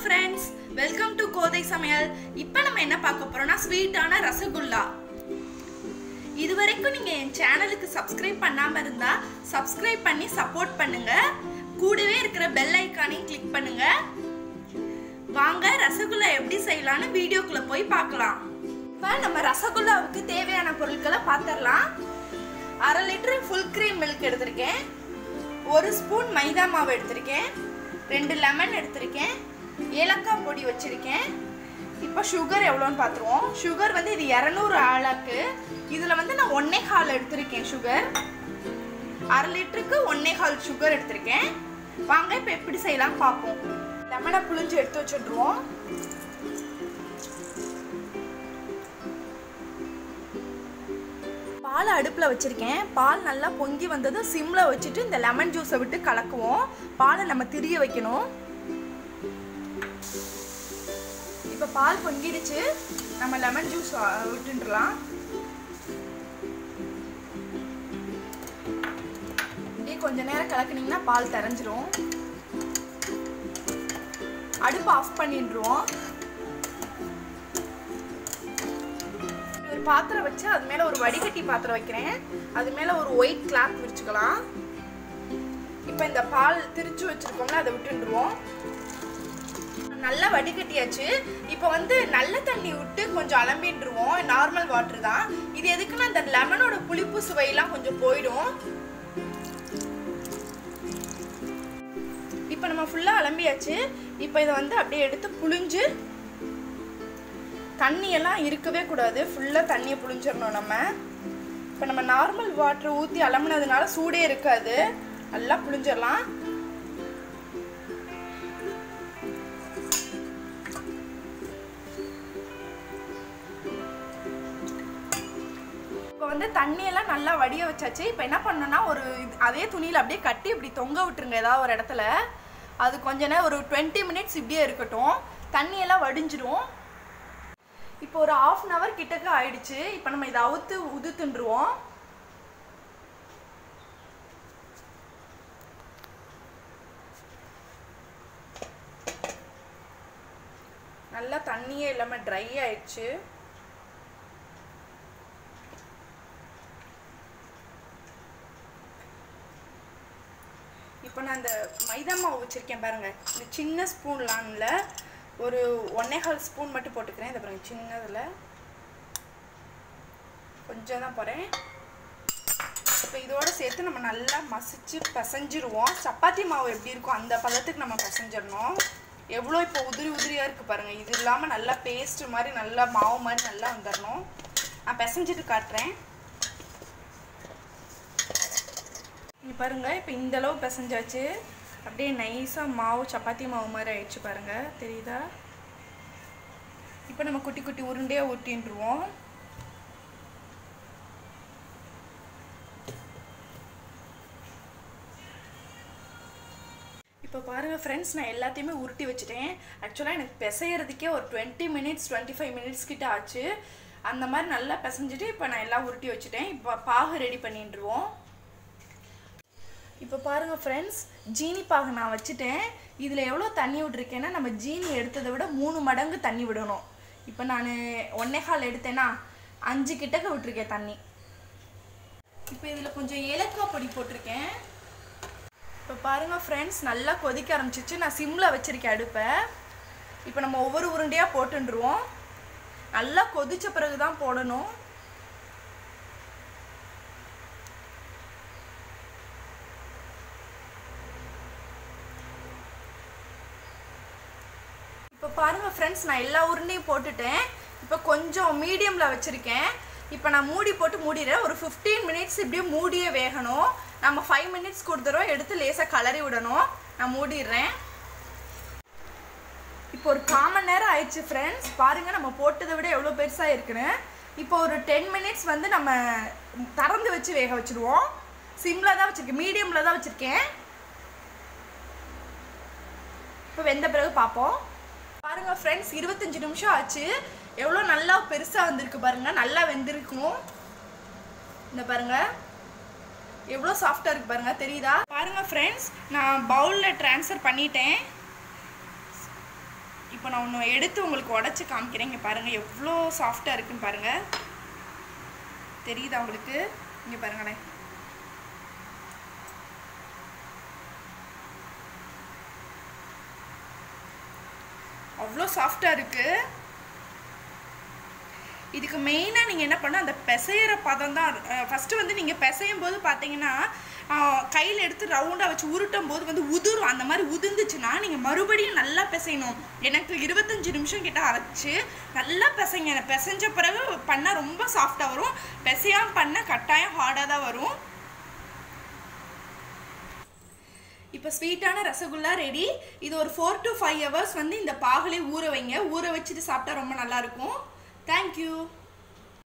friends welcome to கோதை சமையல் இப்போ நம்ம என்ன பார்க்க போறோம்னா ஸ்வீட்டான ரசகுல்லா இது வரைக்கும் நீங்க என் சேனலுக்கு சப்ஸ்கிரைப் பண்ணாம இருந்தா சப்ஸ்கிரைப் பண்ணி சப்போர்ட் பண்ணுங்க கூடவே இருக்கிற பெல் ஐக்கானையும் கிளிக் பண்ணுங்க வாங்க ரசகுல்லா எப்படி செய்யலாம்னு வீடியோக்குள்ள போய் பார்க்கலாம் இப்போ நம்ம ரசகுல்லாவுக்கு தேவையான பொருட்களை பார்த்துடலாம் அரை லிட்டர் ஃபுல் க்ரீம் மில்க் எடுத்திருக்கேன் ஒரு ஸ்பூன் மைதா மாவு எடுத்திருக்கேன் ரெண்டு லெமன் எடுத்திருக்கேன் ஏலக்காய் பொடி வச்சிருக்கேன் இப்போ சுகர் எவ்வளோன்னு பார்த்துருவோம் சுகர் வந்து இது இரநூறு ஆளாக்கு இதில் வந்து நான் ஒன்னே கால் எடுத்திருக்கேன் சுகர் அரை லிட்டருக்கு ஒன்னே கால் சுகர் எடுத்திருக்கேன் வாங்க இப்போ எப்படி செய்யலாம் பார்ப்போம் லெமனை புளிஞ்சு எடுத்து வச்சுட்ருவோம் பால் அடுப்பில் வச்சுருக்கேன் பால் நல்லா பொங்கி வந்ததும் சிம்மில் வச்சுட்டு இந்த லெமன் ஜூஸை விட்டு கலக்குவோம் பாலை நம்ம திரிய வைக்கணும் இப்போ பால் பொங்கிடுச்சு நம்ம லெமன் ஜூஸ் விட்டுடலாம் இப்படியே கொஞ்ச நேரம் கலக்குனீங்கன்னா பால் தெரிஞ்சிரும் அடுப்பு ஆஃப் பண்ணிடுவோம் ஒரு பாத்திரம் வச்சு அது மேலே ஒரு வடிகட்டி பாத்திரம் வைக்கிறேன் அது மேலே ஒரு ஒயிட் கிளாத் விரிச்சுக்கலாம் இப்போ இந்த பால் திரிச்சு வச்சிருக்கோம்ல அதை விட்டுருவோம் நல்லா வடிகட்டியாச்சு இப்போ வந்து நல்ல தண்ணி விட்டு கொஞ்சம் அலம்பிட்டுருவோம் நார்மல் வாட்டர் தான் இது எதுக்குன்னா அந்த லெமனோட புளிப்பு சுவையெல்லாம் கொஞ்சம் போயிடும் இப்போ நம்ம ஃபுல்லாக அலம்பியாச்சு இப்போ இதை வந்து அப்படியே எடுத்து புளிஞ்சு தண்ணியெல்லாம் இருக்கவே கூடாது ஃபுல்லாக தண்ணியை புளிஞ்சிடணும் நம்ம இப்போ நம்ம நார்மல் வாட்டர் ஊற்றி அலம்பினதுனால சூடே இருக்காது நல்லா புளிஞ்சிடலாம் இப்போ வந்து தண்ணியெல்லாம் நல்லா வடிய வச்சாச்சு இப்போ என்ன பண்ணணும்னா ஒரு அதே துணியில் அப்படியே கட்டி இப்படி தொங்க விட்டுருங்க ஏதாவது ஒரு இடத்துல அது கொஞ்ச நேரம் ஒரு டுவெண்ட்டி மினிட்ஸ் இப்படியே இருக்கட்டும் தண்ணியெல்லாம் வடிஞ்சிடும் இப்போ ஒரு ஆஃப் அன் ஹவர் கிட்டக்க ஆயிடுச்சு இப்போ நம்ம இதை அவுத்து உதுத்துண்டுருவோம் நல்லா தண்ணியே இல்லாமல் ட்ரை ஆயிடுச்சு இப்போ நான் அந்த மைதா மாவு வச்சுருக்கேன் பாருங்கள் இந்த சின்ன ஸ்பூன்லான்ல ஒரு ஒன்னேகால் ஸ்பூன் மட்டும் போட்டுக்கிறேன் இதை பாருங்க சின்னதில் கொஞ்சம் தான் போகிறேன் இப்போ இதோடு சேர்த்து நம்ம நல்லா மசிச்சு பசைஞ்சிருவோம் சப்பாத்தி மாவு எப்படி இருக்கும் அந்த பதத்துக்கு நம்ம பசைஞ்சிடணும் எவ்வளோ இப்போ உதிரி உதிரியாக இருக்குது பாருங்கள் இது இல்லாமல் நல்லா பேஸ்ட்டு மாதிரி நல்லா மாவு மாதிரி நல்லா வந்துடணும் நான் பிசைஞ்சிட்டு காட்டுறேன் இங்கே பாருங்கள் இப்போ இந்த அளவு பிசைஞ்சாச்சு அப்படியே நைஸாக மாவு சப்பாத்தி மாவு மாதிரி ஆயிடுச்சு பாருங்கள் தெரியுதா இப்போ நம்ம குட்டி குட்டி உருண்டையாக ஊட்டின்ட்டுருவோம் இப்போ பாருங்கள் ஃப்ரெண்ட்ஸ் நான் எல்லாத்தையுமே உருட்டி வச்சுட்டேன் ஆக்சுவலாக எனக்கு பிசையறதுக்கே ஒரு twenty minutes twenty five minutes கிட்ட ஆச்சு அந்த மாதிரி நல்லா பிசைஞ்சிட்டு இப்போ நான் எல்லாம் உருட்டி வச்சுட்டேன் இப்போ பாகு ரெடி பண்ணிட்டுருவோம் இப்போ பாருங்கள் ஃப்ரெண்ட்ஸ் ஜீனி பாகு நான் வச்சுட்டேன் இதில் எவ்வளோ தண்ணி விட்ருக்கேன்னா நம்ம ஜீனி எடுத்ததை விட மூணு மடங்கு தண்ணி விடணும் இப்போ நான் ஒன்னே கால் எடுத்தேன்னா அஞ்சு கிட்டக்க விட்டுருக்கேன் தண்ணி இப்போ இதில் கொஞ்சம் ஏலக்காய் பொடி போட்டிருக்கேன் இப்போ பாருங்கள் ஃப்ரெண்ட்ஸ் நல்லா கொதிக்க ஆரம்பிச்சிச்சு நான் சிம்மில் வச்சுருக்கேன் அடுப்பை இப்போ நம்ம ஒவ்வொரு உருண்டையாக போட்டுருவோம் நல்லா கொதித்த பிறகு தான் போடணும் இப்போ பாருங்கள் ஃப்ரெண்ட்ஸ் நான் எல்லா உருண்டையும் போட்டுட்டேன் இப்போ கொஞ்சம் மீடியமில் வச்சுருக்கேன் இப்போ நான் மூடி போட்டு மூடிடுறேன் ஒரு ஃபிஃப்டீன் மினிட்ஸ் இப்படியே மூடியே வேகணும் நம்ம ஃபைவ் மினிட்ஸ் கொடுத்துறோம் எடுத்து லேசாக கலரி விடணும் நான் மூடிடுறேன் இப்போ ஒரு காமன் நேரம் ஆயிடுச்சு ஃப்ரெண்ட்ஸ் பாருங்கள் நம்ம போட்டதை விட எவ்வளோ பெருசாக இருக்குன்னு இப்போ ஒரு டென் மினிட்ஸ் வந்து நம்ம திறந்து வச்சு வேக வச்சுருவோம் சிம்மில் தான் வச்சுருக்கேன் மீடியமில் தான் வச்சுருக்கேன் இப்போ வெந்த பிறகு பார்ப்போம் பாருங்க ஃப்ரெண்ட்ஸ் இருபத்தஞ்சு நிமிஷம் ஆச்சு எவ்வளோ நல்லா பெருசாக வந்திருக்கு பாருங்க நல்லா வெந்திருக்கும் இந்த பாருங்க எவ்வளோ சாஃப்டாக இருக்கு பாருங்க தெரியுதா பாருங்க ஃப்ரெண்ட்ஸ் நான் பவுலில் ட்ரான்ஸ்ஃபர் பண்ணிட்டேன் இப்போ நான் ஒன்று எடுத்து உங்களுக்கு உடச்சி காமிக்கிறேன் இங்கே பாருங்கள் எவ்வளோ சாஃப்டாக இருக்குன்னு பாருங்கள் தெரியுதா உங்களுக்கு இங்கே பாருங்களேன் அவ்வளோ சாஃப்டாக இருக்குது இதுக்கு மெயினாக நீங்கள் என்ன பண்ண அந்த பிசையிற பதம் தான் ஃபஸ்ட்டு வந்து நீங்கள் பிசையும் போது பார்த்தீங்கன்னா கையில் எடுத்து ரவுண்டாக வச்சு உருட்டும் போது வந்து உதிரும் அந்த மாதிரி உதிர்ந்துச்சுன்னா நீங்கள் மறுபடியும் நல்லா பிசையணும் எனக்கு இருபத்தஞ்சி நிமிஷம் கிட்ட அரைச்சி நல்லா பிசைங்க பிசைஞ்ச பிறகு பண்ணால் ரொம்ப சாஃப்டாக வரும் பிசையாமல் பண்ணால் கட்டாயம் ஹார்டாக தான் வரும் இப்போ ஸ்வீட்டான ரசகுல்லா ரெடி இது ஒரு ஃபோர் டு ஃபைவ் ஹவர்ஸ் வந்து இந்த பாகலே ஊற வைங்க ஊற வச்சுட்டு சாப்பிட்டா ரொம்ப நல்லாயிருக்கும் தேங்க்யூ